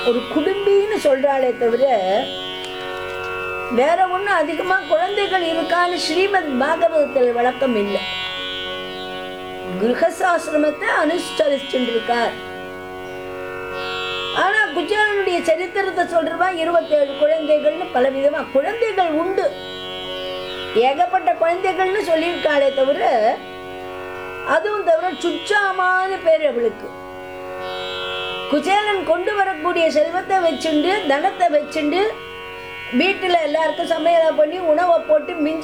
ஒரு குடும்பின்னு சொல்றாளே தவிர வேற ஒண்ணும் அதிகமா குழந்தைகள் இருக்கான்னு ஸ்ரீமத் பாகவதத்தில் விளக்கம் இல்லை கிரகசாசிரமத்தை அனுஷ்டரிச்சுட்டு இருக்கார் ஆனா குஜாலனுடைய சரித்திரத்தை சொல்றவா இருபத்தேழு குழந்தைகள்னு பல விதமா குழந்தைகள் உண்டு ஏகப்பட்ட குழந்தைகள்னு சொல்லியிருக்காளே தவிர அதுவும் தவிர சுச்சாமான பேர் அவளுக்கு குச்சேலன் கொண்டு வரக்கூடிய செல்வத்தை வச்சுண்டு தனத்தை வச்சுண்டு வீட்டில் எல்லாருக்கும் சமையலை பண்ணி உணவை போட்டு மிஞ்ச